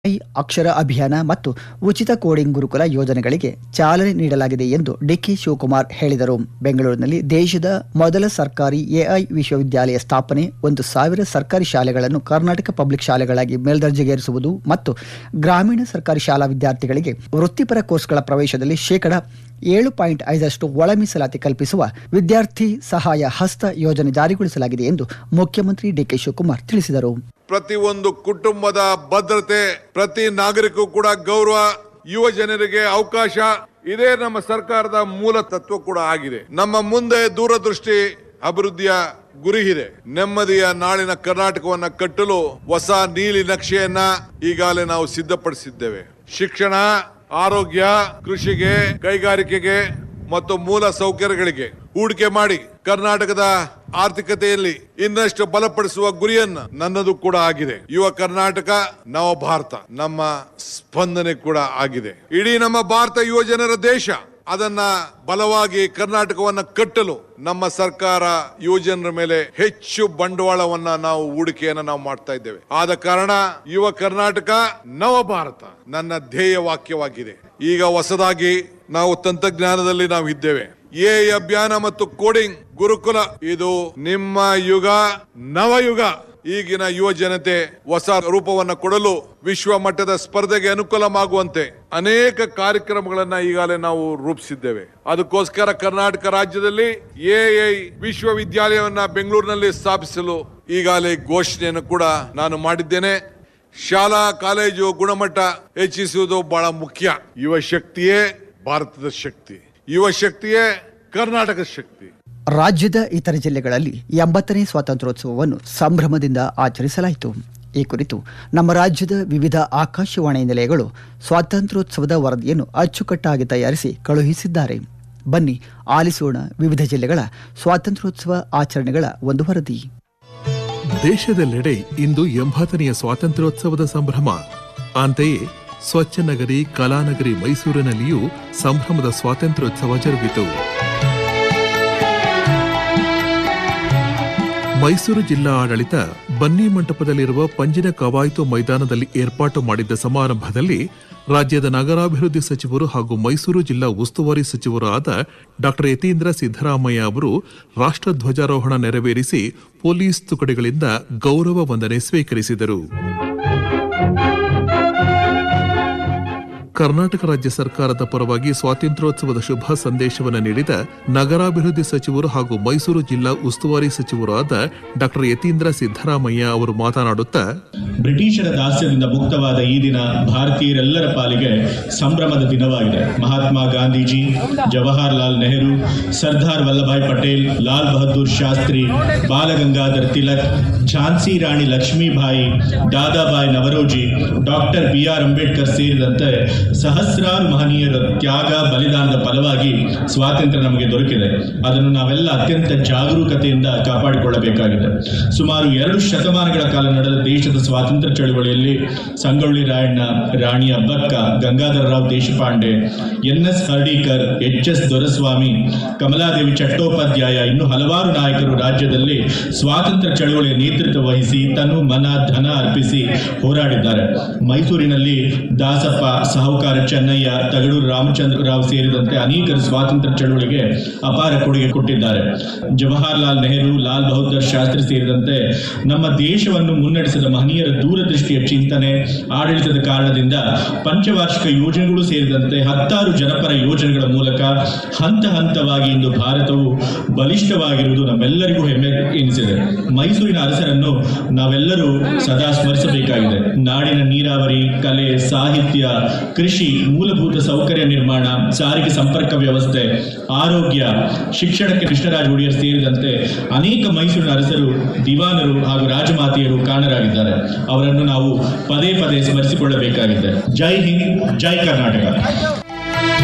I ಅಕ್ಷರ ಅಭಿಯಾನ ಮತ್ತು ಉಚಿತ ಕೋಡಿಂಗ್ ಗುರುಕುಲ ಯೋಜನೆಗಳಿಗೆ ಚಾಲನೆ ನೀಡಲಾಗಿದೆ ಎಂದು ಡಿಕೆ ಶಿವಕುಮಾರ್ ಹೇಳಿದರು ಬೆಂಗಳೂರಿನಲ್ಲಿ ದೇಶದ ಮೊದಲ ಸರ್ಕಾರಿ ಎಐ ವಿಶ್ವವಿದ್ಯಾಲಯ ಸ್ಥಾಪನೆ ಒಂದು ಸಾವಿರ ಸರ್ಕಾರಿ ಶಾಲೆಗಳನ್ನು ಕರ್ನಾಟಕ ಪಬ್ಲಿಕ್ ಶಾಲೆಗಳಾಗಿ ಮೇಲ್ದರ್ಜೆಗೇರಿಸುವುದು ಮತ್ತು ಗ್ರಾಮೀಣ ಸರ್ಕಾರಿ ಶಾಲಾ ವಿದ್ಯಾರ್ಥಿಗಳಿಗೆ ವೃತ್ತಿಪರ ಕೋರ್ಸ್ಗಳ ಪ್ರವೇಶದಲ್ಲಿ ಶೇಕಡ ಏಳು ಪಾಯಿಂಟ್ ಐದರಷ್ಟು ಒಳ ಮೀಸಲಾತಿ ಕಲ್ಪಿಸುವ ವಿದ್ಯಾರ್ಥಿ ಸಹಾಯ ಹಸ್ತ ಯೋಜನೆ ಜಾರಿಗೊಳಿಸಲಾಗಿದೆ ಎಂದು ಮುಖ್ಯಮಂತ್ರಿ ಡಿಕೆ ಶಿವಕುಮಾರ್ ತಿಳಿಸಿದರು ಪ್ರತಿ ಒಂದು ಕುಟುಂಬದ ಭದ್ರತೆ ಪ್ರತಿ ನಾಗರಿಕೂ ಕೂಡ ಗೌರವ ಯುವ ಜನರಿಗೆ ಅವಕಾಶ ಇದೇ ನಮ್ಮ ಸರ್ಕಾರದ ಮೂಲ ತತ್ವ ಕೂಡ ಆಗಿದೆ ನಮ್ಮ ಮುಂದೆ ದೂರದೃಷ್ಟಿ ಅಭಿವೃದ್ಧಿಯ ಗುರಿ ಇದೆ ನೆಮ್ಮದಿಯ ನಾಳಿನ ಕರ್ನಾಟಕವನ್ನ ಕಟ್ಟಲು ಹೊಸ ನೀಲಿ ನಕ್ಷೆಯನ್ನ ಈಗಾಗಲೇ ನಾವು ಸಿದ್ಧಪಡಿಸಿದ್ದೇವೆ ಶಿಕ್ಷಣ ಆರೋಗ್ಯ ಕೃಷಿಗೆ ಕೈಗಾರಿಕೆಗೆ ಮತ್ತು ಮೂಲ ಸೌಕರ್ಯಗಳಿಗೆ ಹೂಡಿಕೆ ಮಾಡಿ ಕರ್ನಾಟಕದ ಆರ್ಥಿಕತೆಯಲ್ಲಿ ಇನ್ನಷ್ಟು ಬಲಪಡಿಸುವ ಗುರಿಯನ್ನ ನನ್ನದು ಕೂಡ ಆಗಿದೆ ಯುವ ಕರ್ನಾಟಕ ನವ ಭಾರತ ನಮ್ಮ ಸ್ಪಂದನೆ ಕೂಡ ಆಗಿದೆ ಇಡೀ ನಮ್ಮ ಭಾರತ ಯುವ ಜನರ ದೇಶ ಅದನ್ನ ಬಲವಾಗಿ ಕರ್ನಾಟಕವನ್ನ ಕಟ್ಟಲು ನಮ್ಮ ಸರ್ಕಾರ ಯುವಜನರ ಮೇಲೆ ಹೆಚ್ಚು ಬಂಡವಾಳವನ್ನ ನಾವು ಹೂಡಿಕೆಯನ್ನ ನಾವು ಮಾಡ್ತಾ ಇದ್ದೇವೆ ಆದ ಕಾರಣ ಯುವ ಕರ್ನಾಟಕ ನವ ಭಾರತ ನನ್ನ ಧ್ಯೇಯ ವಾಕ್ಯವಾಗಿದೆ ಈಗ ಹೊಸದಾಗಿ ನಾವು ತಂತ್ರಜ್ಞಾನದಲ್ಲಿ ನಾವು ಇದ್ದೇವೆ ಎ ಅಭಿಯಾನ ಮತ್ತು ಕೋಡಿಂಗ್ ಗುರುಕುಲ ಇದು ನಿಮ್ಮ ಯುಗ ನವಯುಗ ಈಗಿನ ಯುವ ಜನತೆ ಹೊಸ ರೂಪವನ್ನ ಕೊಡಲು ವಿಶ್ವ ಮಟ್ಟದ ಸ್ಪರ್ಧೆಗೆ ಅನುಕೂಲವಾಗುವಂತೆ ಅನೇಕ ಕಾರ್ಯಕ್ರಮಗಳನ್ನ ಈಗಾಗಲೇ ನಾವು ರೂಪಿಸಿದ್ದೇವೆ ಅದಕ್ಕೋಸ್ಕರ ಕರ್ನಾಟಕ ರಾಜ್ಯದಲ್ಲಿ ಎಐ ವಿಶ್ವವಿದ್ಯಾಲಯವನ್ನ ಬೆಂಗಳೂರಿನಲ್ಲಿ ಸ್ಥಾಪಿಸಲು ಈಗಾಗಲೇ ಘೋಷಣೆಯನ್ನು ಕೂಡ ನಾನು ಮಾಡಿದ್ದೇನೆ ಶಾಲಾ ಕಾಲೇಜು ಗುಣಮಟ್ಟ ಹೆಚ್ಚಿಸುವುದು ಬಹಳ ಮುಖ್ಯ ಯುವ ಶಕ್ತಿಯೇ ಭಾರತದ ಶಕ್ತಿ ಯುವ ಶಕ್ತಿಯೇ ಕರ್ನಾಟಕದ ಶಕ್ತಿ ರಾಜ್ಯದ ಇತರ ಜಿಲ್ಲೆಗಳಲ್ಲಿ ಎಂಬತ್ತನೇ ಸ್ವಾತಂತ್ರ್ಯೋತ್ಸವವನ್ನು ಸಂಭ್ರಮದಿಂದ ಆಚರಿಸಲಾಯಿತು ಈ ಕುರಿತು ನಮ್ಮ ರಾಜ್ಯದ ವಿವಿಧ ಆಕಾಶವಾಣಿ ನಿಲಯಗಳು ಸ್ವಾತಂತ್ರ್ಯೋತ್ಸವದ ವರದಿಯನ್ನು ಅಚ್ಚುಕಟ್ಟಾಗಿ ತಯಾರಿಸಿ ಕಳುಹಿಸಿದ್ದಾರೆ ಬನ್ನಿ ಆಲಿಸೋಣ ವಿವಿಧ ಜಿಲ್ಲೆಗಳ ಸ್ವಾತಂತ್ರ್ಯೋತ್ಸವ ಆಚರಣೆಗಳ ಒಂದು ವರದಿ ದೇಶದೆಲ್ಲೆಡೆ ಇಂದು ಎಂಬತ್ತನೆಯ ಸ್ವಾತಂತ್ರ್ಯೋತ್ಸವದ ಸಂಭ್ರಮ ಅಂತೆಯೇ ಸ್ವಚ್ಛ ನಗರಿ ಕಲಾನಗರಿ ಮೈಸೂರಿನಲ್ಲಿಯೂ ಸಂಭ್ರಮದ ಸ್ವಾತಂತ್ರ್ಯೋತ್ಸವ ಜರುಗಿತು ಮೈಸೂರು ಜಿಲ್ಲಾ ಆಡಳಿತ ಬನ್ನಿ ಮಂಟಪದಲ್ಲಿರುವ ಪಂಜಿನ ಕವಾಯತು ಮೈದಾನದಲ್ಲಿ ಏರ್ಪಾಟು ಮಾಡಿದ್ದ ಸಮಾರಂಭದಲ್ಲಿ ರಾಜ್ಯದ ನಗರಾಭಿವೃದ್ಧಿ ಸಚಿವರು ಹಾಗೂ ಮೈಸೂರು ಜಿಲ್ಲಾ ಉಸ್ತುವಾರಿ ಸಚಿವರೂ ಆದ ಡಾಕ್ಟರ್ ಯತೀಂದ್ರ ಸಿದ್ದರಾಮಯ್ಯ ಅವರು ರಾಷ್ಟ್ರಧ್ವಜಾರೋಹಣ ನೆರವೇರಿಸಿ ಪೊಲೀಸ್ ತುಕಡಿಗಳಿಂದ ಗೌರವ ವಂದನೆ ಸ್ವೀಕರಿಸಿದರು ಕರ್ನಾಟಕ ರಾಜ್ಯ ಸರ್ಕಾರದ ಪರವಾಗಿ ಸ್ವಾತಂತ್ರ್ಯೋತ್ಸವದ ಶುಭ ಸಂದೇಶವನ್ನು ನೀಡಿದ ನಗರಾಭಿವೃದ್ಧಿ ಸಚಿವರು ಹಾಗೂ ಮೈಸೂರು ಜಿಲ್ಲಾ ಉಸ್ತುವಾರಿ ಸಚಿವರೂ ಆದ ಡಾಕ್ಟರ್ ಯತೀಂದ್ರ ಸಿದ್ದರಾಮಯ್ಯ ಅವರು ಮಾತನಾಡುತ್ತಾ ಬ್ರಿಟಿಷರ ದಾಸ್ಯದಿಂದ ಮುಕ್ತವಾದ ಈ ದಿನ ಭಾರತೀಯರೆಲ್ಲರ ಪಾಲಿಗೆ ಸಂಭ್ರಮದ ದಿನವಾಗಿದೆ Mahatma Gandhiji Jawaharlal Nehru Sardar Vallabhbhai Patel Lal Bahadur Shastri Balagangadhar Tilak Jhansi Rani Lakshmibai Dadabhai Naoroji doctor B R Ambedkar ಸೇರಿದಂತೆ ಸಹಸ್ರಾರು ಮಹನೀಯರ ತ್ಯಾಗ ಬಲಿದಾನದ ಫಲವಾಗಿ ಸ್ವಾತಂತ್ರ್ಯ ನಮಗೆ ದೊರಕಿದೆ ಅದನ್ನು ನಾವೆಲ್ಲ ಅತ್ಯಂತ ಜಾಗರೂಕತೆಯಿಂದ ಕಾಪಾಡಿಕೊಳ್ಳಬೇಕಾಗಿದೆ ಸುಮಾರು ಎರಡು ಶತಮಾನಗಳ ಕಾಲ ನಡೆದ ದೇಶದ ಸ್ವಾತಂತ್ರ್ಯ ಚಳವಳಿಯಲ್ಲಿ Sangolli Rayanna Rani Abbakka Gangadhara Rao Deshpande N S Hardikar H S Doreswamy Kamaladevi Chattopadhyay ಇನ್ನು ಹಲವಾರು ನಾಯಕರು ರಾಜ್ಯದಲ್ಲಿ ಸ್ವಾತಂತ್ರ್ಯ ಚಳವಳಿಯ ನೇತೃತ್ವ ವಹಿಸಿ ತನು ಮನ ಧನ ಅರ್ಪಿಸಿ ಹೋರಾಡಿದ್ದಾರೆ ಮೈಸೂರಿನಲ್ಲಿ ದಾಸಪ್ಪ ಸಾಹುಕಾರ ಚೆನ್ನಯ್ಯ ತಗಡೂರು ರಾಮಚಂದ್ರ ರಾವ್ ಸೇರಿದಂತೆ ಅನೇಕರು ಸ್ವಾತಂತ್ರ್ಯ ಚಳವಳಿಗೆ ಅಪಾರ ಕೊಡುಗೆ ಕೊಟ್ಟಿದ್ದಾರೆ ಜವಾಹರ್ಲಾಲ್ ನೆಹರು ಲಾಲ್ ಬಹದ್ದೂರ್ ಶಾಸ್ತ್ರಿ ಸೇರಿದಂತೆ ನಮ್ಮ ದೇಶವನ್ನು ಮುನ್ನಡೆಸಿದ ಮಹನೀಯರ ದೂರದೃಷ್ಟಿಯ ಚಿಂತನೆ ಆಡಳಿತದ ಕಾರಣದಿಂದ ಪಂಚವಾರ್ಷಿಕ ಯೋಜನೆಗಳು ಸೇರಿದಂತೆ ಹತ್ತಾರು ಜನಪರ ಯೋಜನೆಗಳ ಮೂಲಕ ಹಂತ ಹಂತವಾಗಿ ಇಂದು ಭಾರತವು ಬಲಿಷ್ಠವಾಗಿರುವುದು ನಮ್ಮೆಲ್ಲರಿಗೂ ಹೆಮ್ಮೆ ಎನಿಸಿದೆ ಮೈಸೂರಿನ ಅರಸರನ್ನು ನಾವೆಲ್ಲರೂ ಸದಾ ಸ್ಮರಿಸಬೇಕಾಗಿದೆ ನಾಡಿನ ನೀರಾವರಿ ಕಲೆ ಸಾಹಿತ್ಯ ಕೃಷಿ ಮೂಲಭೂತ ಸೌಕರ್ಯ ನಿರ್ಮಾಣ ಸಾರಿಗೆ ಸಂಪರ್ಕ ವ್ಯವಸ್ಥೆ ಆರೋಗ್ಯ ಶಿಕ್ಷಣಕ್ಕೆ ಕೃಷ್ಣರಾಜ ಒಡೆಯರ್ ಸೇರಿದಂತೆ ಅನೇಕ ಮೈಸೂರಿನ ಅರಸರು ದಿವಾನರು ಹಾಗೂ ರಾಜಮಾತೆಯರು ಕಾರಣರಾಗಿದ್ದಾರೆ ಅವರನ್ನು ನಾವು ಪದೇ ಪದೇ ಸ್ಮರಿಸಿಕೊಳ್ಳಬೇಕಾಗಿದೆ ಜೈ ಹಿಂದ್ ಜೈ ಕರ್ನಾಟಕ